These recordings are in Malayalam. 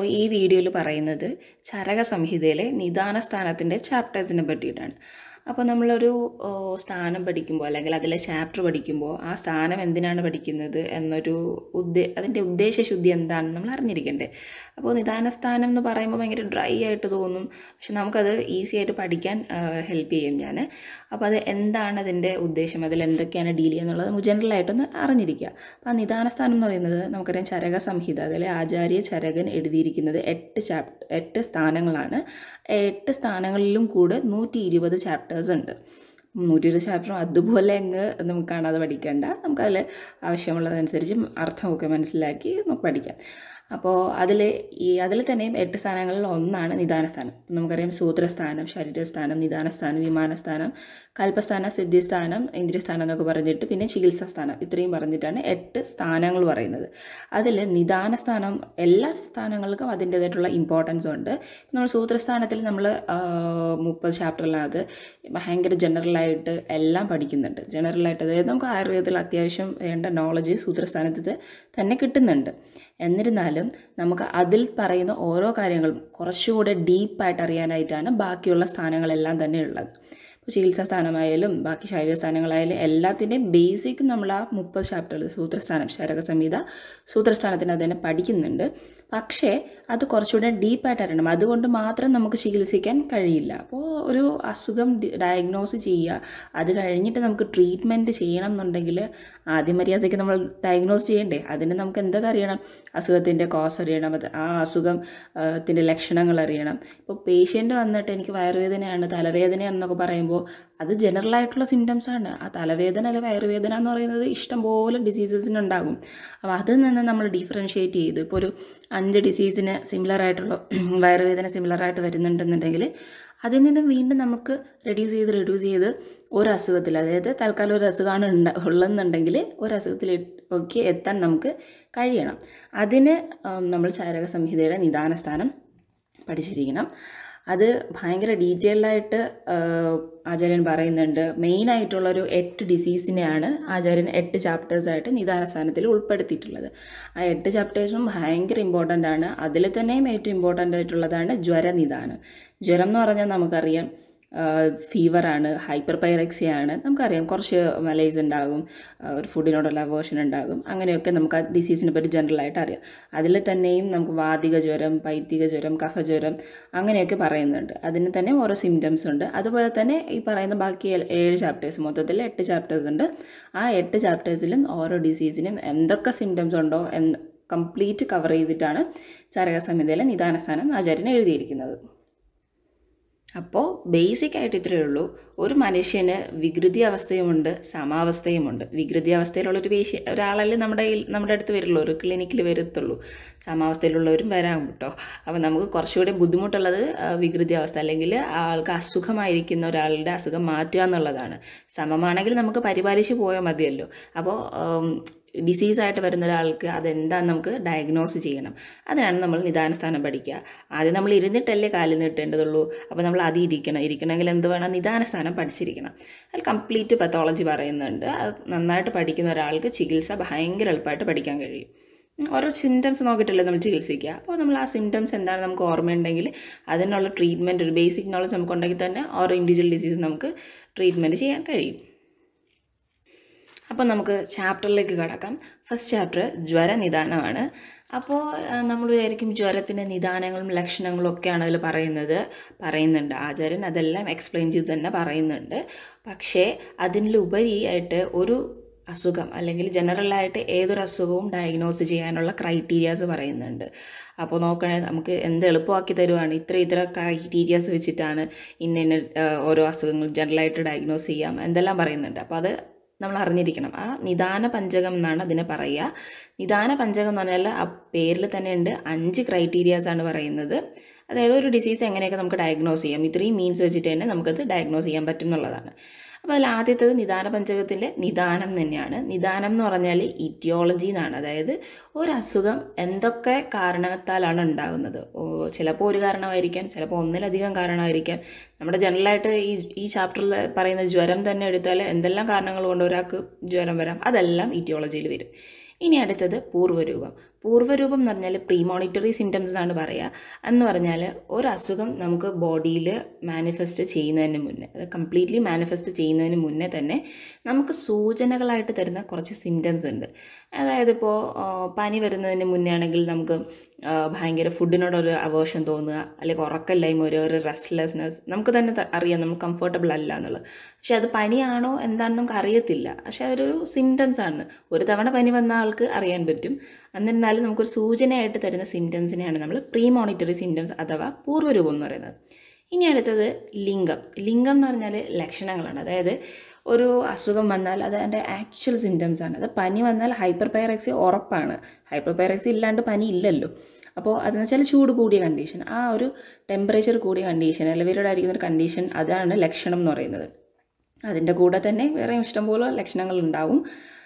ഈ വീഡിയോയിൽ പറയുന്നത് ചരക സംഹിതയിലെ നിദാന സ്ഥാനത്തിൻ്റെ ചാപ്റ്റേഴ്സിനെ പറ്റിയിട്ടാണ് അപ്പോൾ നമ്മളൊരു ഓ, സ്ഥാനം പഠിക്കുമ്പോൾ അല്ലെങ്കിൽ അതിലെ ചാപ്റ്റർ പഠിക്കുമ്പോൾ ആ സ്ഥാനം എന്തിനാണ് പഠിക്കുന്നത് എന്നൊരു ഉദ്ദേ അതിൻ്റെ ഉദ്ദേശശുദ്ധി എന്താണെന്ന് നമ്മൾ അറിഞ്ഞിരിക്കണ്ടേ അപ്പോൾ നിദാന സ്ഥാനം എന്ന് പറയുമ്പോൾ ഭയങ്കര ഡ്രൈ ആയിട്ട് തോന്നും പക്ഷെ നമുക്കത് ഈസി ആയിട്ട് പഠിക്കാൻ ഹെൽപ്പ് ചെയ്യും ഞാൻ അപ്പോൾ അത് എന്താണ് അതിൻ്റെ ഉദ്ദേശം അതിൽ എന്തൊക്കെയാണ് ഡീൽ ചെയ്യുക എന്നുള്ളത് ജനറലായിട്ടൊന്ന് അറിഞ്ഞിരിക്കുക അപ്പോൾ ആ നിദാന സ്ഥാനം എന്ന് പറയുന്നത് നമുക്കറിയാം ചരക സംഹിത അതിലെ ആചാര്യ ചരകൻ എഴുതിയിരിക്കുന്നത് എട്ട് ചാപ് എട്ട് സ്ഥാനങ്ങളാണ് എട്ട് സ്ഥാനങ്ങളിലും കൂടെ നൂറ്റി ഇരുപത് ചാപ്റ്റേഴ്സ് ഉണ്ട് നൂറ്റി ഇരുപത് ചാപ്റ്ററും അതുപോലെ അങ്ങ് നമുക്ക് കാണാതെ പഠിക്കേണ്ട നമുക്കതിൽ ആവശ്യമുള്ളതനുസരിച്ച് അർത്ഥമൊക്കെ മനസ്സിലാക്കി നമുക്ക് പഠിക്കാം അപ്പോൾ അതിൽ ഈ അതിൽ തന്നെയും എട്ട് സ്ഥാനങ്ങളിൽ ഒന്നാണ് നിദാന സ്ഥാനം നമുക്കറിയാം സൂത്രസ്ഥാനം ശരീരസ്ഥാനം നിദാനസ്ഥാനം വിമാനസ്ഥാനം കൽപ്പസ്ഥാനം സിദ്ധിസ്ഥാനം ഇന്ദ്രിയസ്ഥാനം എന്നൊക്കെ പറഞ്ഞിട്ട് പിന്നെ ചികിത്സാ സ്ഥാനം ഇത്രയും പറഞ്ഞിട്ടാണ് എട്ട് സ്ഥാനങ്ങൾ പറയുന്നത് അതിൽ നിദാന സ്ഥാനം എല്ലാ സ്ഥാനങ്ങൾക്കും അതിൻ്റേതായിട്ടുള്ള ഇമ്പോർട്ടൻസ് ഉണ്ട് നമ്മൾ സൂത്രസ്ഥാനത്തിൽ നമ്മൾ മുപ്പത് ചാപ്റ്ററിനകത്ത് ഭയങ്കര ജനറലായിട്ട് എല്ലാം പഠിക്കുന്നുണ്ട് ജനറലായിട്ട് അതായത് നമുക്ക് ആയുർവേദത്തിൽ അത്യാവശ്യം വേണ്ട നോളജ് സൂത്രസ്ഥാനത്ത് തന്നെ കിട്ടുന്നുണ്ട് എന്നിരുന്നാലും നമുക്ക് അതിൽ പറയുന്ന ഓരോ കാര്യങ്ങളും കുറച്ചുകൂടെ ഡീപ്പായിട്ട് അറിയാനായിട്ടാണ് ബാക്കിയുള്ള സ്ഥാനങ്ങളെല്ലാം തന്നെ ഉള്ളത് ഇപ്പോൾ ചികിത്സാ സ്ഥാനമായാലും ബാക്കി ശാരീരിക സ്ഥാനങ്ങളായാലും എല്ലാത്തിൻ്റെയും ബേസിക് നമ്മൾ ആ മുപ്പത് ചാപ്റ്ററിൽ സൂത്രസ്ഥാനം ശരക സംഹിത സൂത്രസ്ഥാനത്തിന് അത് തന്നെ പഠിക്കുന്നുണ്ട് പക്ഷേ അത് കുറച്ചുകൂടെ ഡീപ്പായിട്ട് അറിയണം അതുകൊണ്ട് മാത്രം നമുക്ക് ചികിത്സിക്കാൻ കഴിയില്ല അപ്പോൾ ഒരു അസുഖം ഡയഗ്നോസ് ചെയ്യുക അത് കഴിഞ്ഞിട്ട് നമുക്ക് ട്രീറ്റ്മെൻറ്റ് ചെയ്യണം എന്നുണ്ടെങ്കിൽ ആദ്യം മര്യാദയ്ക്ക് നമ്മൾ ഡയഗ്നോസ് ചെയ്യണ്ടേ അതിന് നമുക്ക് എന്തൊക്കെ അറിയണം അസുഖത്തിൻ്റെ കോസ് അറിയണം അത് ആ അസുഖം ത്തിൻ്റെ ലക്ഷണങ്ങൾ അറിയണം ഇപ്പോൾ പേഷ്യൻ്റ് വന്നിട്ട് എനിക്ക് വയറുവേദനയാണ് തലവേദനയാണെന്നൊക്കെ പറയുമ്പോൾ അത് ജനറൽ ആയിട്ടുള്ള സിംറ്റംസ് ആണ് ആ തലവേദന അല്ലെങ്കിൽ വയറുവേദന എന്ന് പറയുന്നത് ഇഷ്ടംപോലെ ഡിസീസസിനുണ്ടാകും അപ്പോൾ അതിൽ നിന്ന് നമ്മൾ ഡിഫറൻഷ്യേറ്റ് ചെയ്ത് ഇപ്പോൾ ഒരു അഞ്ച് ഡിസീസിന് സിമിലർ ആയിട്ടുള്ള വയറുവേദന സിമിലർ ആയിട്ട് വരുന്നുണ്ടെന്നുണ്ടെങ്കിൽ അതിൽ നിന്ന് വീണ്ടും നമുക്ക് റെഡ്യൂസ് ചെയ്ത് റെഡ്യൂസ് ചെയ്ത് ഒരു അസുഖത്തിൽ അതായത് തൽക്കാലം ഒരു അസുഖമാണ് ഉണ്ട ഉള്ളതെന്നുണ്ടെങ്കിൽ ഒരു അസുഖത്തിൽ ഒക്കെ എത്താൻ നമുക്ക് കഴിയണം അതിന് ഉം, നമ്മൾ ചാരക സംഹിതയുടെ നിദാന സ്ഥാനം പഠിച്ചിരിക്കണം അത് ഭയങ്കര ഡീറ്റെയിൽഡായിട്ട് ആചാര്യൻ പറയുന്നുണ്ട് മെയിനായിട്ടുള്ളൊരു എട്ട് ഡിസീസിനെയാണ് ആചാര്യൻ എട്ട് ചാപ്റ്റേഴ്സായിട്ട് നിദാന സ്ഥാനത്തിൽ ഉൾപ്പെടുത്തിയിട്ടുള്ളത് ആ എട്ട് ചാപ്റ്റേഴ്സും ഭയങ്കര ഇമ്പോർട്ടൻ്റ് ആണ് അതിൽ തന്നെയും ഏറ്റവും ഇമ്പോർട്ടൻ്റ് ആയിട്ടുള്ളതാണ് ജ്വരനിദാനം ജ്വരം എന്ന് പറഞ്ഞാൽ നമുക്കറിയാം ഫീവറാണ് ഹൈപ്പർ പൈറക്സിയാണ് നമുക്കറിയാം കുറച്ച് മലൈസ് ഉണ്ടാകും ആ, ഒരു ഫുഡിനോടുള്ള അവേർഷൻ ഉണ്ടാകും അങ്ങനെയൊക്കെ നമുക്ക് ആ ഡിസീസിനെ പറ്റി ജനറലായിട്ട് അറിയാം അതിൽ തന്നെയും നമുക്ക് വാതിക ജ്വരം പൈത്തിക ജ്വരം കഫജ്വരം അങ്ങനെയൊക്കെ പറയുന്നുണ്ട് അതിന് തന്നെ ഓരോ സിംറ്റംസ് ഉണ്ട് അതുപോലെ തന്നെ ഈ പറയുന്ന ബാക്കി ഏ- ഏഴ് ചാപ്റ്റേഴ്സ് മൊത്തത്തിൽ എട്ട് ചാപ്റ്റേഴ്സ് ഉണ്ട് ആ എട്ട് ചാപ്റ്റേഴ്സിലും ഓരോ ഡിസീസിനും എന്തൊക്കെ സിംറ്റംസ് ഉണ്ടോ എന്ന് കംപ്ലീറ്റ് കവർ ചെയ്തിട്ടാണ് ചരക സംഹിതയിലെ നിദാനസ്ഥാനം ആചാര്യൻ എഴുതിയിരിക്കുന്നത് അപ്പോൾ ബേസിക് ആയിട്ട് ഇത്രയേ ഉള്ളൂ ഒരു മനുഷ്യന് വികൃതി അവസ്ഥയുമുണ്ട് സമാവസ്ഥയുമുണ്ട് വികൃതി അവസ്ഥയിലുള്ളൊരു പേഷ്യ ഒരാളല്ലേ നമ്മുടെ കയ്യിൽ- നമ്മുടെ അടുത്ത് വരുള്ളൂ ഒരു ക്ലിനിക്കിൽ വരത്തുള്ളൂ സമാവസ്ഥയിലുള്ളവരും വരാം കേട്ടോ അപ്പോൾ നമുക്ക് കുറച്ചുകൂടി ബുദ്ധിമുട്ടുള്ളത് ആ, വികൃതി അവസ്ഥ അല്ലെങ്കിൽ ആൾക്ക് അസുഖമായിരിക്കുന്ന ഒരാളുടെ അസുഖം മാറ്റുക എന്നുള്ളതാണ് സമമാണെങ്കിൽ നമുക്ക് പരിപാലിച്ച് പോയാൽ മതിയല്ലോ അപ്പോൾ ഡിസീസായിട്ട് വരുന്ന ഒരാൾക്ക് അതെന്താണെന്ന് നമുക്ക് ഡയഗ്നോസ് ചെയ്യണം അതിനാണ് നമ്മൾ നിദാനസ്ഥാനം പഠിക്കുക ആദ്യം നമ്മൾ ഇരുന്നിട്ടല്ലേ കാലിൽ നീട്ടേണ്ടതുള്ളൂ അപ്പോൾ നമ്മൾ ആദ്യം ഇരിക്കണം ഇരിക്കണമെങ്കിൽ എന്ത് വേണം നിദാനസ്ഥാനം പഠിച്ചിരിക്കണം അതിൽ കംപ്ലീറ്റ് പത്തോളജി പറയുന്നുണ്ട് അത് നന്നായിട്ട് പഠിക്കുന്ന ഒരാൾക്ക് ചികിത്സ ഭയങ്കര എളുപ്പമായിട്ട് പഠിക്കാൻ കഴിയും ഉം, ഓരോ സിംറ്റംസ് നോക്കിയിട്ടല്ലേ നമ്മൾ ചികിത്സിക്കുക അപ്പോൾ നമ്മൾ ആ സിംറ്റംസ് എന്താണ് നമുക്ക് ഓർമ്മയുണ്ടെങ്കിൽ അതിനുള്ള ട്രീറ്റ്മെൻറ്റ് ഒരു ബേസിക് നോളജ് നമുക്കുണ്ടെങ്കിൽ തന്നെ ഓരോ ഇൻഡിവിജ്വൽ ഡിസീസ് നമുക്ക് ട്രീറ്റ്മെൻറ്റ് ചെയ്യാൻ കഴിയും അപ്പോൾ നമുക്ക് ചാപ്റ്ററിലേക്ക് കടക്കാം ഫസ്റ്റ് ചാപ്റ്റർ ജ്വരനിദാനമാണ് അപ്പോൾ നമ്മൾ വിചാരിക്കും ജ്വരത്തിൻ്റെ നിദാനങ്ങളും ലക്ഷണങ്ങളും ഒക്കെയാണ് അതിൽ പറയുന്നത് പറയുന്നുണ്ട് ആചാര്യൻ അതെല്ലാം എക്സ്പ്ലെയിൻ ചെയ്ത് തന്നെ പറയുന്നുണ്ട് പക്ഷേ അതിലുപരിയായിട്ട് ഒരു അസുഖം അല്ലെങ്കിൽ ജനറലായിട്ട് ഏതൊരു അസുഖവും ഡയഗ്നോസ് ചെയ്യാനുള്ള ക്രൈറ്റീരിയാസ് പറയുന്നുണ്ട് അപ്പോൾ നോക്കണേ നമുക്ക് എന്ത് എളുപ്പമാക്കി തരുവാണ് ഇത്ര ഇത്ര ക്രൈറ്റീരിയാസ് വെച്ചിട്ടാണ് ഇന്ന ഇന്ന ആ, ഓരോ അസുഖങ്ങൾ ജനറലായിട്ട് ഡയഗ്നോസ് ചെയ്യാം എന്തെല്ലാം പറയുന്നുണ്ട് അപ്പോൾ അത് നമ്മൾ അറിഞ്ഞിരിക്കണം ആ നിദാന പഞ്ചകം എന്നാണ് അതിനെ പറയുക നിദാന പഞ്ചകം എന്ന് പറഞ്ഞാൽ ആ പേരിൽ തന്നെ ഉണ്ട് അഞ്ച് ക്രൈറ്റീരിയാസ് ആണ് പറയുന്നത് അതായത് ഒരു ഡിസീസ് എങ്ങനെയൊക്കെ നമുക്ക് ഡയഗ്നോസ് ചെയ്യാം ഇത്രയും മീൻസ് വെച്ചിട്ട് തന്നെ നമുക്കത് ഡയഗ്നോസ് ചെയ്യാൻ പറ്റും എന്നുള്ളതാണ് അപ്പോൾ അതിൽ ആദ്യത്തേത് നിദാന പഞ്ചകത്തിൻ്റെ നിദാനം തന്നെയാണ് നിദാനം എന്ന് പറഞ്ഞാൽ ഇറ്റിയോളജി എന്നാണ് അതായത് ഒരു അസുഖം എന്തൊക്കെ കാരണത്താലാണ് ഉണ്ടാകുന്നത് ഓ, ചിലപ്പോൾ ഒരു കാരണമായിരിക്കാം ചിലപ്പോൾ ഒന്നിലധികം കാരണമായിരിക്കാം നമ്മുടെ ജനറലായിട്ട് ഈ ഈ ചാപ്റ്ററിൽ പറയുന്ന ജ്വരം തന്നെ എടുത്താൽ എന്തെല്ലാം കാരണങ്ങൾ കൊണ്ട് ഒരാൾക്ക് ജ്വരം വരാം അതെല്ലാം ഇറ്റിയോളജിയിൽ വരും ഇനി അടുത്തത് പൂർവ്വരൂപം പൂർവ്വരൂപം എന്ന് പറഞ്ഞാൽ പ്രീ മോണിറ്ററി സിംറ്റംസ് എന്നാണ് പറയുക എന്ന് പറഞ്ഞാൽ ഒരു അസുഖം നമുക്ക് ബോഡിയിൽ മാനിഫെസ്റ്റ് ചെയ്യുന്നതിന് മുന്നേ അത് കംപ്ലീറ്റ്ലി മാനിഫെസ്റ്റ് ചെയ്യുന്നതിന് മുന്നേ തന്നെ നമുക്ക് സൂചനകളായിട്ട് തരുന്ന കുറച്ച് സിംറ്റംസ് ഉണ്ട് അതായത് ഇപ്പോൾ പനി വരുന്നതിന് മുന്നേ ആണെങ്കിൽ നമുക്ക് ആ, ഭയങ്കര ഫുഡിനോടൊരു അവേഷൻ തോന്നുക അല്ലെങ്കിൽ ഉറക്കമില്ലായ്മ ഒരു ഒരു റെസ്റ്റ്ലെസ്നെസ് നമുക്ക് തന്നെ ത- അറിയാം നമ്മൾ കംഫർട്ടബിൾ അല്ല എന്നുള്ളത് പക്ഷെ അത് പനിയാണോ എന്താണെന്ന് നമുക്ക് അറിയത്തില്ല പക്ഷെ അതൊരു സിംറ്റംസ് ആണ് ഒരു തവണ പനി വന്ന ആൾക്ക് അറിയാൻ പറ്റും എന്നിരുന്നാലും നമുക്കൊരു സൂചനയായിട്ട് തരുന്ന സിംറ്റംസിനെയാണ് നമ്മൾ പ്രീ മോണിറ്ററി സിംറ്റംസ് അഥവാ പൂർവ്വരൂപം എന്ന് പറയുന്നത് ഇനി അടുത്തത് ലിംഗം ലിംഗം എന്ന് പറഞ്ഞാൽ ലക്ഷണങ്ങളാണ് അതായത് ഒരു അസുഖം വന്നാൽ അത് അതിൻ്റെ ആക്ച്വൽ സിംറ്റംസ് ആണ് അത് പനി വന്നാൽ ഹൈപ്പർ പൈറക്സി ഉറപ്പാണ് ഹൈപ്പർ പൈറക്സി ഇല്ലാണ്ട് പനി ഇല്ലല്ലോ അപ്പോൾ അതെന്ന് വെച്ചാൽ ചൂട് കൂടിയ കണ്ടീഷൻ ആ ഒരു ടെമ്പറേച്ചർ കൂടിയ കണ്ടീഷൻ എലവേറ്റഡ് ആയിരിക്കുന്ന ഒരു കണ്ടീഷൻ അതാണ് ലക്ഷണം എന്ന് പറയുന്നത് അതിൻ്റെ കൂടെ തന്നെ വേറെ ഇഷ്ടംപോലെ ലക്ഷണങ്ങൾ ഉണ്ടാവും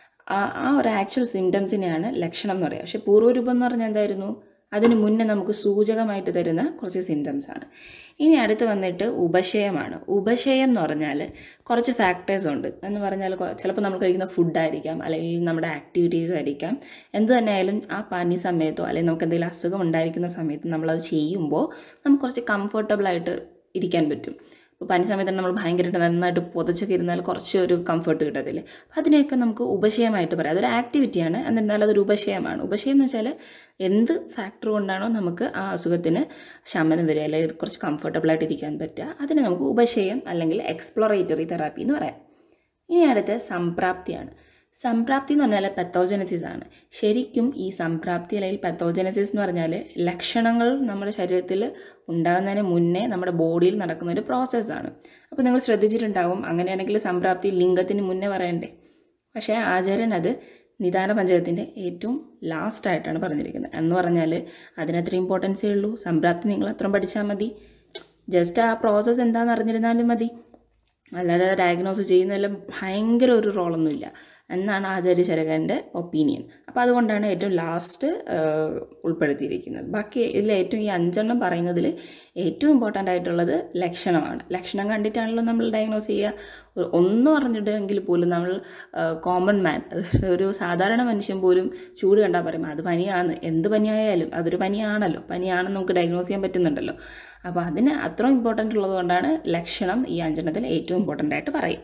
ആ ആ ഒരു ആക്ച്വൽ സിംറ്റംസിനെയാണ് ലക്ഷണം എന്ന് പറയുക പക്ഷേ പൂർവ്വരൂപം എന്ന് പറഞ്ഞാൽ എന്തായിരുന്നു അതിന് മുന്നേ നമുക്ക് സൂചകമായിട്ട് തരുന്ന കുറച്ച് സിംറ്റംസ് ആണ് ഇനി അടുത്ത് വന്നിട്ട് ഉപശയമാണ് ഉപശയം എന്ന് പറഞ്ഞാൽ കുറച്ച് ഫാക്ടേഴ്സ് ഉണ്ട് എന്ന് പറഞ്ഞാൽ കൊ- ചിലപ്പോൾ നമ്മൾ കഴിക്കുന്ന ഫുഡായിരിക്കാം അല്ലെങ്കിൽ നമ്മുടെ ആക്ടിവിറ്റീസ് ആയിരിക്കാം എന്ത് തന്നെ ആയാലും ആ പനി സമയത്തോ അല്ലെങ്കിൽ നമുക്ക് എന്തെങ്കിലും അസുഖം ഉണ്ടായിരിക്കുന്ന സമയത്ത് നമ്മളത് ചെയ്യുമ്പോൾ നമുക്ക് കുറച്ച് കംഫർട്ടബിളായിട്ട് ഇരിക്കാൻ പറ്റും ഇപ്പോൾ പനി സമയത്ത് നമ്മൾ ഭയങ്കരമായിട്ട് നന്നായിട്ട് പുതച്ചൊക്കെ ഇരുന്നാൽ കുറച്ച് ഒരു കംഫർട്ട് കിട്ടത്തില്ലേ അപ്പോൾ അതിനെയൊക്കെ നമുക്ക് ഉപശയമായിട്ട് പറയാം അതൊരു ആക്ടിവിറ്റിയാണ് എന്നിരുന്നാൽ അതൊരു ഉപശയമാണ് ഉപശയം എന്ന് വെച്ചാൽ എന്ത് ഫാക്ടർ കൊണ്ടാണോ നമുക്ക് ആ അസുഖത്തിന് ശമനം വരിക അല്ലെങ്കിൽ കുറച്ച് കംഫർട്ടബിളായിട്ട് ഇരിക്കാൻ പറ്റുക അതിനെ നമുക്ക് ഉപശയം അല്ലെങ്കിൽ എക്സ്പ്ലോറേറ്ററി തെറാപ്പി എന്ന് പറയാം ഇനി അടുത്ത് സംപ്രാപ്തിയാണ് സംപ്രാപ്തി എന്ന് പറഞ്ഞാൽ പെത്തോജനസിസ് ആണ് ശരിക്കും ഈ സംപ്രാപ്തി അല്ലെങ്കിൽ പെത്തോജനസിസ് എന്ന് പറഞ്ഞാൽ ലക്ഷണങ്ങൾ നമ്മുടെ ശരീരത്തിൽ ഉണ്ടാകുന്നതിന് മുന്നേ നമ്മുടെ ബോഡിയിൽ നടക്കുന്ന ഒരു പ്രോസസ്സാണ് അപ്പോൾ നിങ്ങൾ ശ്രദ്ധിച്ചിട്ടുണ്ടാവും അങ്ങനെയാണെങ്കിൽ സംപ്രാപ്തി ലിംഗത്തിന് മുന്നേ പറയണ്ടേ പക്ഷേ ആചാര്യൻ അത് നിദാന പഞ്ചകത്തിൻ്റെ ഏറ്റവും ലാസ്റ്റായിട്ടാണ് പറഞ്ഞിരിക്കുന്നത് എന്ന് പറഞ്ഞാൽ അതിനത്ര ഇമ്പോർട്ടൻസേ ഉള്ളൂ സംപ്രാപ്തി നിങ്ങൾ അത്രയും പഠിച്ചാൽ മതി ജസ്റ്റ് ആ പ്രോസസ്സ് എന്താണെന്ന് അറിഞ്ഞിരുന്നാലും മതി അല്ലാതെ ഡയഗ്നോസ് ചെയ്യുന്നതിൽ ഭയങ്കര ഒരു റോളൊന്നുമില്ല എന്നാണ് ആചാര്യ ചരകൻ്റെ ഒപ്പീനിയൻ അപ്പോൾ അതുകൊണ്ടാണ് ഏറ്റവും ലാസ്റ്റ് ഉൾപ്പെടുത്തിയിരിക്കുന്നത് ബാക്കി ഇതിൽ ഏറ്റവും ഈ അഞ്ചെണ്ണം പറയുന്നതിൽ ഏറ്റവും ഇമ്പോർട്ടൻ്റ് ആയിട്ടുള്ളത് ലക്ഷണമാണ് ലക്ഷണം കണ്ടിട്ടാണല്ലോ നമ്മൾ ഡയഗ്നോസ് ചെയ്യുക ഒരു- ഒന്നും അറിഞ്ഞിട്ടെങ്കിൽ പോലും നമ്മൾ കോമൺ മാൻ ഒരു സാധാരണ മനുഷ്യൻ പോലും ചൂട് കണ്ടാൽ പറയും അത് പനിയാണ് എന്ത് പനിയായാലും അതൊരു പനിയാണല്ലോ പനിയാണെന്ന് നമുക്ക് ഡയഗ്നോസ് ചെയ്യാൻ പറ്റുന്നുണ്ടല്ലോ അപ്പോൾ അതിന് അത്രയും ഇമ്പോർട്ടൻ്റ് ഉള്ളത് കൊണ്ടാണ് ലക്ഷണം ഈ അഞ്ചെണ്ണത്തിൽ ഏറ്റവും ഇമ്പോർട്ടൻ്റ് ആയിട്ട് പറയും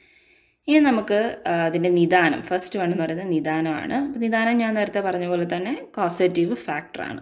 ഇനി നമുക്ക് ആ, അതിൻ്റെ നിദാനം ഫസ്റ്റ് വൺ എന്ന് പറയുന്നത് നിദാനമാണ് അപ്പോൾ നിദാനം ഞാൻ നേരത്തെ പറഞ്ഞ പോലെ തന്നെ കോസറ്റീവ് ഫാക്ടറാണ്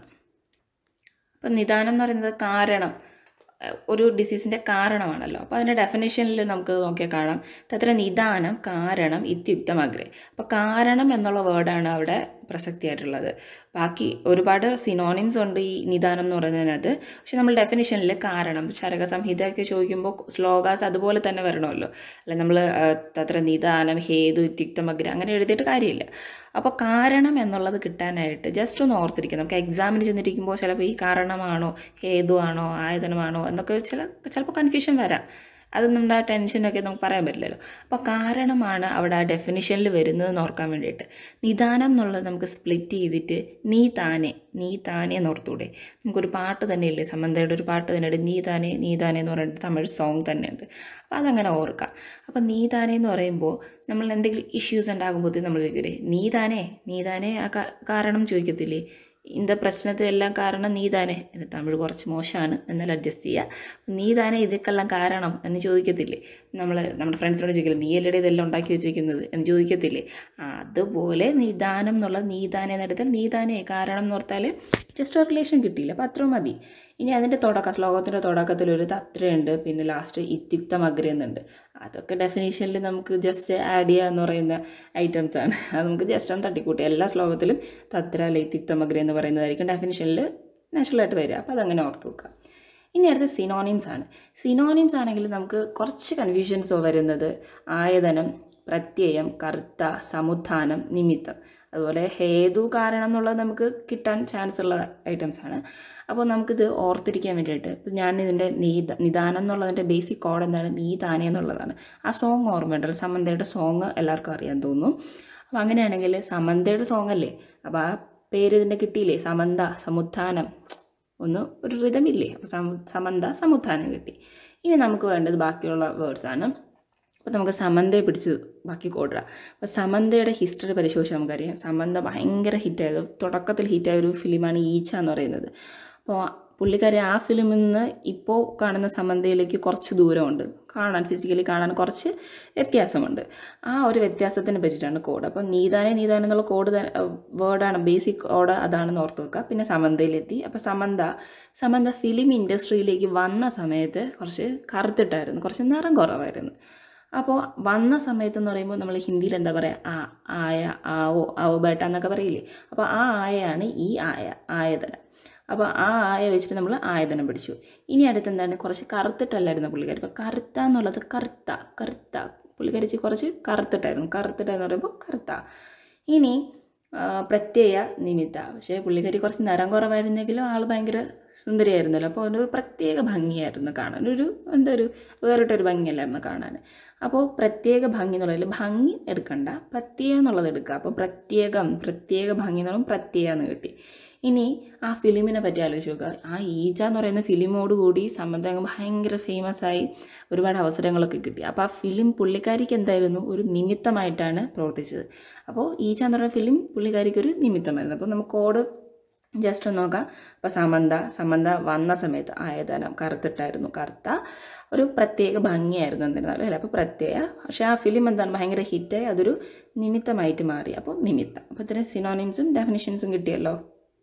അപ്പം നിദാനം എന്ന് പറയുന്നത് കാരണം അഹ് ഒരു ഡിസീസിൻ്റെ കാരണമാണല്ലോ അപ്പോൾ അതിൻ്റെ ഡെഫിനേഷനിൽ നമുക്ക് നോക്കിയാൽ കാണാം തത്ര നിദാനം കാരണം ഇത്യുക്തമഗ്രേ അപ്പോൾ കാരണം എന്നുള്ള വേർഡാണ് അവിടെ പ്രസക്തിയായിട്ടുള്ളത് ബാക്കി ഒരുപാട് സിനോണിംസ് ഉണ്ട് ഈ നിദാനം എന്ന് പറയുന്നതിനകത്ത് പക്ഷെ നമ്മൾ ഡെഫിനേഷനിൽ കാരണം ചരക സംഹിതയൊക്കെ ചോദിക്കുമ്പോൾ ശ്ലോകാസ് അതുപോലെ തന്നെ വരണമല്ലോ അല്ല നമ്മൾ തത്ര നിദാനം ഹേതു ഇത്യുക്തമഗ്ര അങ്ങനെ എഴുതിയിട്ട് കാര്യമില്ല അപ്പോൾ കാരണം എന്നുള്ളത് കിട്ടാനായിട്ട് ജസ്റ്റ് ഒന്ന് ഓർത്തിരിക്കുക നമുക്ക് എക്സാമിന് ചെന്നിരിക്കുമ്പോൾ ചിലപ്പോൾ ഈ കാരണമാണോ ഹേതുവാണോ ആയതനമാണോ എന്നൊക്കെ ചില ചിലപ്പോൾ കൺഫ്യൂഷൻ വരാം അത് നമ്മുടെ ടെൻഷനൊക്കെ നമുക്ക് പറയാൻ പറ്റില്ലല്ലോ അപ്പോൾ കാരണമാണ് അവിടെ ആ ഡെഫിനിഷനിൽ വരുന്നതെന്ന് ഓർക്കാൻ വേണ്ടിയിട്ട് നിദാനം എന്നുള്ളത് നമുക്ക് സ്പ്ലിറ്റ് ചെയ്തിട്ട് നീ താനെ നീ താനെ എന്ന് ഓർത്തൂടെ നമുക്കൊരു പാട്ട് തന്നെയില്ലേ സമന്തയുടെ ഒരു പാട്ട് തന്നെയുണ്ട് നീ താനെ നീ താനെ എന്ന് പറഞ്ഞിട്ട് തമിഴ് സോങ് തന്നെയുണ്ട് അപ്പോൾ അതങ്ങനെ ഓർക്കാം അപ്പോൾ നീ താനെ എന്ന് പറയുമ്പോൾ നമ്മൾ എന്തെങ്കിലും ഇഷ്യൂസ് ഉണ്ടാകുമ്പോഴത്തേക്കും നമ്മൾ ചോദിക്കില്ലേ നീ താനേ നീ താനേ ആ കാ- കാരണം ചോദിക്കത്തില്ലേ இந்த പ്രശ്നത്തെ എല്ലാം കാരണം നീ താനേ എൻ്റെ തമിഴ് കുറച്ച് മോശമാണ് എന്നാൽ അഡ്ജസ്റ്റ് ചെയ്യുക നീ താനേ ഇതൊക്കെല്ലാം കാരണം എന്ന് ചോദിക്കത്തില്ലേ നമ്മൾ നമ്മുടെ ഫ്രണ്ട്സിനോട് ചോദിക്കില്ല നീ അല്ലടെ ഇതെല്ലാം ഉണ്ടാക്കി വെച്ചിരിക്കുന്നത് എന്ന് ചോദിക്കത്തില്ലേ ആ, അതുപോലെ നിദാനം എന്നുള്ള നീ താനേ എന്നെടുത്താൽ നീ താനേ കാരണം എന്ന് ഓർത്താൽ ജസ്റ്റ് ഒരു റിലേഷൻ കിട്ടിയില്ല അപ്പോൾ അത്ര മതി ഇനി അതിൻ്റെ തുടക്കം ശ്ലോകത്തിൻ്റെ തുടക്കത്തിൽ ഒരു തത്രയുണ്ട് പിന്നെ ലാസ്റ്റ് ഇത്യുക്തം അഗ്ര എന്നുണ്ട് അതൊക്കെ ഡെഫിനേഷനിൽ നമുക്ക് ജസ്റ്റ് ആഡ് ചെയ്യുക എന്ന് പറയുന്ന ഐറ്റംസ് ആണ് അത് നമുക്ക് ജസ്റ്റ് ഒന്ന് തട്ടിക്കൂട്ടി എല്ലാ ശ്ലോകത്തിലും തത്ര അല്ലെ ഇത്യുക്തം അഗ്ര എന്ന് പറയുന്നതായിരിക്കും ഡെഫിനേഷനിൽ നാച്ചുറലായിട്ട് വരിക അപ്പോൾ അതങ്ങനെ ഓർത്ത് വെക്കുക ഇനി അടുത്ത സിനോണിംസ് ആണ് സിനോണിംസ് ആണെങ്കിൽ നമുക്ക് കുറച്ച് കൺഫ്യൂഷൻസ് വരുന്നത് ആയതനം പ്രത്യയം കർത്ത സമുത്ഥാനം നിമിത്തം അതുപോലെ ഹേതു കാരണം എന്നുള്ളത് നമുക്ക് കിട്ടാൻ ചാൻസ് ഉള്ള ഐറ്റംസ് ആണ് അപ്പോൾ നമുക്കിത് ഓർത്തിരിക്കാൻ വേണ്ടിയിട്ട് ഇപ്പം ഞാൻ ഇതിൻ്റെ നീത നിദാനം എന്നുള്ളതിൻ്റെ ബേസിക് കോഡ് എന്താണ് നീ താനേ എന്നുള്ളതാണ് ആ സോങ് ഓർമ്മയുണ്ടല്ലോ സമന്തയുടെ സോങ് എല്ലാവർക്കും അറിയാൻ തോന്നുന്നു അപ്പോൾ അങ്ങനെയാണെങ്കിൽ സമന്തയുടെ സോങ് അല്ലേ അപ്പോൾ ആ പേര് ഇതിൻ്റെ കിട്ടിയില്ലേ സമന്ത സമുത്ഥാനം ഒന്ന് ഒരു റിതമില്ലേ അപ്പോൾ സമ സമന്ത സമുത്ഥാനം കിട്ടി ഇനി നമുക്ക് വേണ്ടത് ബാക്കിയുള്ള വേർഡ്സ് ആണ് അപ്പോൾ നമുക്ക് സമന്തയെ പിടിച്ച് ബാക്കി കോടിടാം അപ്പോൾ സമന്തയുടെ ഹിസ്റ്ററി പരിശോധിച്ചാൽ നമുക്കറിയാം സമന്ത ഭയങ്കര ഹിറ്റായത് തുടക്കത്തിൽ ഹിറ്റായ ഒരു ഫിലിമാണ് ഈച്ച എന്ന് പറയുന്നത് അപ്പോൾ പുള്ളിക്കാരി ആ ഫിലിമിൽ നിന്ന് ഇപ്പോൾ കാണുന്ന സമന്തയിലേക്ക് കുറച്ച് ദൂരമുണ്ട് കാണാൻ ഫിസിക്കലി കാണാൻ കുറച്ച് വ്യത്യാസമുണ്ട് ആ ഒരു വ്യത്യാസത്തിനെ പറ്റിയിട്ടാണ് കോഡ് അപ്പോൾ നീതാനെ നീതാനെ എന്നുള്ള കോഡ് വേർഡാണ് ബേസിക് കോഡ് അതാണെന്ന് ഓർത്ത് വെക്കുക പിന്നെ സമന്തയിലെത്തി അപ്പോൾ സമന്ത സമന്ത ഫിലിം ഇൻഡസ്ട്രിയിലേക്ക് വന്ന സമയത്ത് കുറച്ച് കറുത്തിട്ടായിരുന്നു കുറച്ച് നിറം കുറവായിരുന്നു അപ്പോൾ വന്ന സമയത്ത് എന്ന് പറയുമ്പോൾ നമ്മൾ ഹിന്ദിയിൽ എന്താ പറയുക ആ ആയ ആവോ ആവോ ബേട്ട എന്നൊക്കെ പറയില്ലേ അപ്പോൾ ആ ആയയാണ് ഈ ആയ ആയതന അപ്പോൾ ആ ആയ വെച്ചിട്ട് നമ്മൾ ആയതനം പഠിച്ചു ഇനി അടുത്ത് എന്താണ് കുറച്ച് കറുത്തിട്ടല്ലായിരുന്നു പുള്ളിക്കാരി അപ്പോൾ കറുത്ത എന്നുള്ളത് കറുത്ത കറുത്ത പുള്ളിക്കാരിച്ച് കുറച്ച് കറുത്തിട്ടായിരുന്നു കറുത്തിട്ട എന്ന് പറയുമ്പോൾ കറുത്ത ഇനി ആ, പ്രത്യയ നിമിത്ത പക്ഷേ പുള്ളിക്കാരി കുറച്ച് നിറം കുറവായിരുന്നെങ്കിലും ആൾ ഭയങ്കര സുന്ദരിയായിരുന്നല്ലോ അപ്പോൾ ഒരു പ്രത്യേക ഭംഗിയായിരുന്നു കാണാൻ ഒരു എന്താ ഒരു വേറിട്ടൊരു ഭംഗിയല്ലായിരുന്നു കാണാൻ അപ്പോൾ പ്രത്യേക ഭംഗി എന്നുള്ളതിൽ ഭംഗി എടുക്കണ്ട പ്രത്യേകം എന്നുള്ളത് എടുക്കുക അപ്പോൾ പ്രത്യേകം പ്രത്യേക ഭംഗി എന്ന് പറയുമ്പോൾ പ്രത്യേക എന്ന് കിട്ടി ഇനി ആ ഫിലിമിനെ പറ്റി ആലോചിച്ച് നോക്കുക ആ ഈച്ച എന്ന് പറയുന്ന ഫിലിമോട് കൂടി സംബന്ധം ഭയങ്കര ഫേമസ് ആയി ഒരുപാട് അവസരങ്ങളൊക്കെ കിട്ടി അപ്പോൾ ആ ഫിലിം പുള്ളിക്കാരിക്ക് എന്തായിരുന്നു ഒരു നിമിത്തമായിട്ടാണ് പ്രവർത്തിച്ചത് അപ്പോൾ ഈച്ച എന്ന് പറയുന്ന ഫിലിം പുള്ളിക്കാരിക്ക് ഒരു നിമിത്തമായിരുന്നു അപ്പോൾ നമുക്ക് കോഡ് ജസ്റ്റ് ഒന്ന് നോക്കാം അപ്പോൾ സമന്ത സമന്ത വന്ന സമയത്ത് ആയതനം കറുത്തിട്ടായിരുന്നു കറുത്ത ഒരു പ്രത്യേക ഭംഗിയായിരുന്നു എന്നിരുന്നാലും അല്ല അപ്പോൾ പ്രത്യേക പക്ഷേ ആ ഫിലിം എന്താണ് ഭയങ്കര ഹിറ്റായി അതൊരു നിമിത്തമായിട്ട് മാറി അപ്പോൾ നിമിത്തം അപ്പോൾ ഇത്തരം സിനോണിംസും ഡെഫിനിഷൻസും കിട്ടിയല്ലോ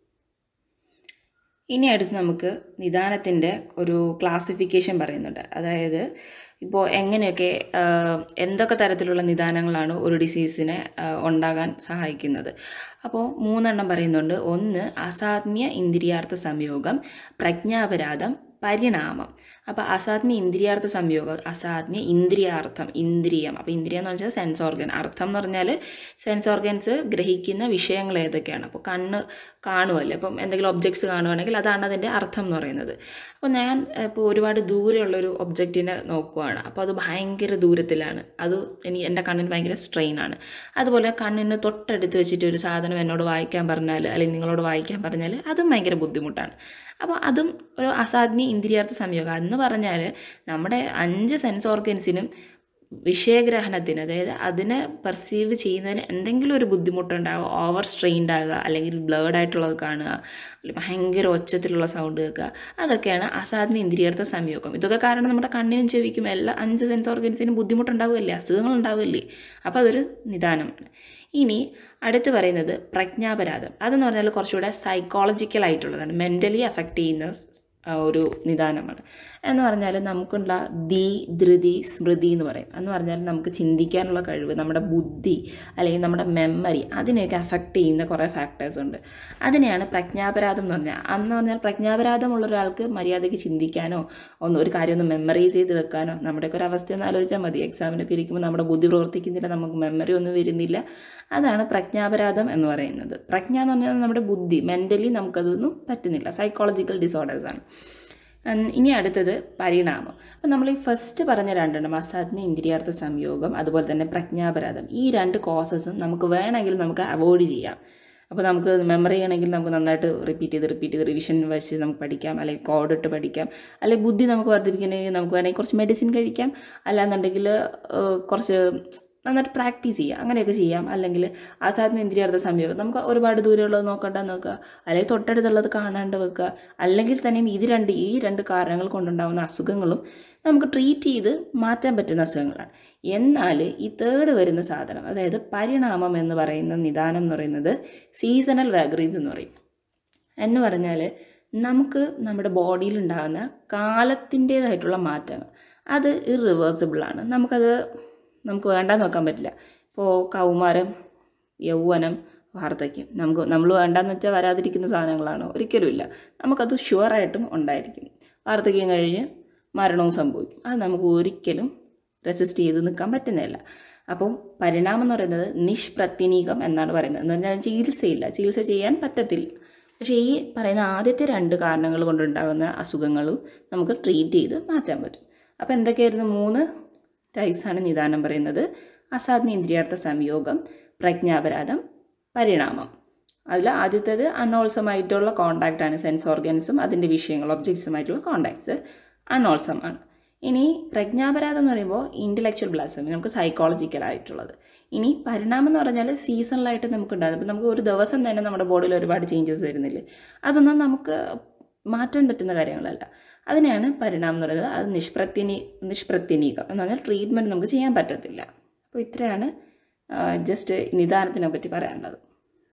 ഇനി അടുത്ത് നമുക്ക് നിദാനത്തിൻ്റെ ഒരു ക്ലാസിഫിക്കേഷൻ പറയുന്നുണ്ട് അതായത് ഇപ്പോൾ എങ്ങനെയൊക്കെ ആ, എന്തൊക്കെ തരത്തിലുള്ള നിദാനങ്ങളാണ് ഒരു ഡിസീസിനെ ആ, ഉണ്ടാകാൻ സഹായിക്കുന്നത് അപ്പോൾ മൂന്നെണ്ണം പറയുന്നുണ്ട് ഒന്ന് അസാത്മ്യ ഇന്ദ്രിയാർത്ഥ സംയോഗം പ്രജ്ഞാപരാധം പരിണാമം അപ്പോൾ അസാത്മ്യ ഇന്ദ്രിയാർത്ഥ സംയോഗം അസാത്മ്യ ഇന്ദ്രിയാർത്ഥം ഇന്ദ്രിയം അപ്പോൾ ഇന്ദ്രിയം എന്ന് വെച്ചാൽ സെൻസ് ഓർഗൻ അർത്ഥം എന്ന് പറഞ്ഞാൽ സെൻസ് ഓർഗൻസ് ഗ്രഹിക്കുന്ന വിഷയങ്ങൾ ഏതൊക്കെയാണ് അപ്പോൾ കണ്ണ് കാണുമല്ലേ അപ്പം എന്തെങ്കിലും ഒബ്ജക്ട്സ് കാണുവാണെങ്കിൽ അതാണ് അതിൻ്റെ അർത്ഥം എന്ന് പറയുന്നത് അപ്പോൾ ഞാൻ ഇപ്പോൾ ഒരുപാട് ദൂരെയുള്ളൊരു ഒബ്ജക്റ്റിനെ നോക്കുവാണ് അപ്പോൾ അത് ഭയങ്കര ദൂരത്തിലാണ് അത് എനിക്ക് എൻ്റെ കണ്ണിന് ഭയങ്കര സ്ട്രെയിനാണ് അതുപോലെ കണ്ണിന് തൊട്ടടുത്ത് വെച്ചിട്ട് ഒരു സാധനം എന്നോട് വായിക്കാൻ പറഞ്ഞാൽ അല്ലെങ്കിൽ നിങ്ങളോട് വായിക്കാൻ പറഞ്ഞാൽ അതും ഭയങ്കര ബുദ്ധിമുട്ടാണ് അപ്പോൾ അതും ഒരു അസാധ്യ ഇന്ദ്രിയാർത്ഥ സംയോഗം എന്ന് പറഞ്ഞാൽ നമ്മുടെ അഞ്ച് സെൻസ് ഓർഗൻസിനും വിഷയഗ്രഹണത്തിന് അതായത് അതിനെ പെർസീവ് ചെയ്യുന്നതിന് എന്തെങ്കിലും ഒരു ബുദ്ധിമുട്ടുണ്ടാകുക ഓവർ സ്ട്രെയിൻഡ് ആകുക അല്ലെങ്കിൽ ബ്ലേഡ് ആയിട്ടുള്ളത് കാണുക അല്ലെങ്കിൽ ഭയങ്കര ഒച്ചത്തിലുള്ള സൗണ്ട് കേൾക്കുക അതൊക്കെയാണ് അസാധ്യ ഇന്ദ്രിയാർത്ഥ സംയോഗം ഇതൊക്കെ കാരണം നമ്മുടെ കണ്ണിനും ചെവിക്കും എല്ലാ അഞ്ച് സെൻസ് ഓർഗൻസിനും ബുദ്ധിമുട്ടുണ്ടാവുകയല്ലേ അസുഖങ്ങൾ ഉണ്ടാവുകയല്ലേ അപ്പോൾ അതൊരു നിദാനമാണ് ഇനി അടുത്ത് പറയുന്നത് പ്രജ്ഞാപരാധം അതെന്ന് പറഞ്ഞാൽ കുറച്ചുകൂടെ സൈക്കോളജിക്കൽ ആയിട്ടുള്ളതാണ് മെൻ്റലി അഫക്റ്റ് ചെയ്യുന്ന ആ, ഒരു നിദാനമാണ് എന്ന് പറഞ്ഞാൽ നമുക്കുള്ള ദി ധൃതി സ്മൃതി എന്ന് പറയും എന്ന് പറഞ്ഞാൽ നമുക്ക് ചിന്തിക്കാനുള്ള കഴിവ് നമ്മുടെ ബുദ്ധി അല്ലെങ്കിൽ നമ്മുടെ മെമ്മറി അതിനെയൊക്കെ അഫക്റ്റ് ചെയ്യുന്ന കുറേ ഫാക്ടേഴ്സ് ഉണ്ട് അതിനെയാണ് പ്രജ്ഞാപരാധം എന്ന് പറഞ്ഞാൽ അന്ന് പറഞ്ഞാൽ പ്രജ്ഞാപരാധമുള്ള ഒരാൾക്ക് മര്യാദയ്ക്ക് ചിന്തിക്കാനോ ഒന്ന് ഒരു കാര്യം ഒന്ന് മെമ്മറൈസ് ചെയ്ത് വെക്കാനോ നമ്മുടെയൊക്കെ ഒരു അവസ്ഥ ഒന്ന് ആലോചിച്ചാൽ മതി എക്സാമിനൊക്കെ ഇരിക്കുമ്പോൾ നമ്മുടെ ബുദ്ധി പ്രവർത്തിക്കുന്നില്ല നമുക്ക് മെമ്മറി ഒന്നും വരുന്നില്ല അതാണ് പ്രജ്ഞാപരാധം എന്ന് പറയുന്നത് പ്രജ്ഞ എന്ന് പറഞ്ഞാൽ നമ്മുടെ ബുദ്ധി മെൻ്റലി നമുക്കതൊന്നും പറ്റുന്നില്ല സൈക്കോളജിക്കൽ ഡിസോർഡേഴ്സ് ആണ് ഉം, ഇനി അടുത്തത് പരിണാമം അപ്പം നമ്മൾ ഈ ഫസ്റ്റ് പറഞ്ഞ രണ്ടെണ്ണം അസാധ്യ ഇന്ദ്രിയാർത്ഥ സംയോഗം അതുപോലെ തന്നെ പ്രജ്ഞാപരാധം ഈ രണ്ട് കോസസും നമുക്ക് വേണമെങ്കിൽ നമുക്ക് അവോയ്ഡ് ചെയ്യാം അപ്പോൾ നമുക്ക് മെമ്മറി ചെയ്യണമെങ്കിൽ നമുക്ക് നന്നായിട്ട് റിപ്പീറ്റ് ചെയ്ത് റിപ്പീറ്റ് ചെയ്ത് റിവിഷൻ വെച്ച് നമുക്ക് പഠിക്കാം അല്ലെങ്കിൽ കോഡ് ഇട്ട് പഠിക്കാം അല്ലെങ്കിൽ ബുദ്ധി നമുക്ക് വർദ്ധിപ്പിക്കണമെങ്കിൽ നമുക്ക് വേണമെങ്കിൽ കുറച്ച് മെഡിസിൻ കഴിക്കാം അല്ലാന്നുണ്ടെങ്കിൽ ഏഹ്, കുറച്ച് നന്നായിട്ട് പ്രാക്ടീസ് ചെയ്യാം അങ്ങനെയൊക്കെ ചെയ്യാം അല്ലെങ്കിൽ ആസാത്മ്യ ഇന്ദ്രിയാർത്ഥ സംയോഗം നമുക്ക് ഒരുപാട് ദൂരമുള്ളത് നോക്കണ്ട നോക്കുക അല്ലെങ്കിൽ തൊട്ടടുത്തുള്ളത് കാണാണ്ട് വെക്കുക അല്ലെങ്കിൽ തന്നെയും ഇത് രണ്ട് ഈ രണ്ട് കാരണങ്ങൾ കൊണ്ടുണ്ടാകുന്ന അസുഖങ്ങളും നമുക്ക് ട്രീറ്റ് ചെയ്ത് മാറ്റാൻ പറ്റുന്ന അസുഖങ്ങളാണ് എന്നാൽ ഈ തേർഡ് വരുന്ന സാധനം അതായത് പരിണാമം എന്ന് പറയുന്ന നിദാനം എന്ന് പറയുന്നത് സീസണൽ വാഗറീസ് എന്ന് പറയും എന്ന് പറഞ്ഞാൽ നമുക്ക് നമ്മുടെ ബോഡിയിൽ ഉണ്ടാകുന്ന കാലത്തിൻ്റേതായിട്ടുള്ള മാറ്റങ്ങൾ അത് ഇറിവേഴ്സിബിളാണ് നമുക്കത് നമുക്ക് വേണ്ടാന്ന് വെക്കാൻ പറ്റില്ല ഇപ്പോൾ കൗമാരം യൗവനം വാർദ്ധക്യം നമുക്ക് നമ്മൾ വേണ്ടാന്ന് വെച്ചാൽ വരാതിരിക്കുന്ന സാധനങ്ങളാണോ ഒരിക്കലുമില്ല നമുക്കത് ഷുവറായിട്ടും ഉണ്ടായിരിക്കും വാർദ്ധക്യം കഴിഞ്ഞ് മരണവും സംഭവിക്കും അത് നമുക്ക് ഒരിക്കലും റെസിസ്റ്റ് ചെയ്ത് നിൽക്കാൻ പറ്റുന്നതല്ല അപ്പോൾ പരിണാമം എന്ന് പറയുന്നത് നിഷ്പ്രത്യനീകം എന്നാണ് പറയുന്നത് എന്ന് പറഞ്ഞാൽ ചികിത്സയില്ല ചികിത്സ ചെയ്യാൻ പറ്റത്തില്ല പക്ഷേ ഈ പറയുന്ന ആദ്യത്തെ രണ്ട് കാരണങ്ങൾ കൊണ്ടുണ്ടാകുന്ന അസുഖങ്ങളും നമുക്ക് ട്രീറ്റ് ചെയ്ത് മാറ്റാൻ പറ്റും അപ്പോൾ എന്തൊക്കെയായിരുന്നു മൂന്ന് ടൈപ്സാണ് നിദാനം പറയുന്നത് അസാധ്യ ഇന്ദ്രിയാർത്ഥ സംയോഗം പ്രജ്ഞാപരാധം പരിണാമം അതിൽ ആദ്യത്തേത് അൺഓൾസമായിട്ടുള്ള കോണ്ടാക്റ്റ് ആണ് സെൻസ് ഓർഗൻസും അതിൻ്റെ വിഷയങ്ങൾ ഒബ്ജക്ട്സുമായിട്ടുള്ള കോണ്ടാക്ട്സ് അൺഓൾസം ആണ് ഇനി പ്രജ്ഞാപരാധം എന്ന് പറയുമ്പോൾ ഇൻ്റലക്ച്വൽ ബ്ലാസ്ഫമി നമുക്ക് സൈക്കോളജിക്കൽ ആയിട്ടുള്ളത് ഇനി പരിണാമം എന്ന് പറഞ്ഞാൽ സീസണലായിട്ട് നമുക്ക് ഉണ്ടാകും ഇപ്പം നമുക്ക് ഒരു ദിവസം തന്നെ നമ്മുടെ ബോഡിയിൽ ഒരുപാട് ചേഞ്ചസ് വരുന്നില്ലേ അതൊന്നും നമുക്ക് മാറ്റാൻ പറ്റുന്ന കാര്യങ്ങളല്ല അതിനെയാണ് പരിണാമം എന്ന് പറയുന്നത് അത് നിഷ്പ്രത്യനി നിഷ്പ്രത്യനീകം എന്ന് പറഞ്ഞാൽ ട്രീറ്റ്മെൻറ്റ് നമുക്ക് ചെയ്യാൻ പറ്റത്തില്ല അപ്പോൾ ഇത്രയാണ് ജസ്റ്റ് നിദാനത്തിനെ പറ്റി പറയാനുള്ളത്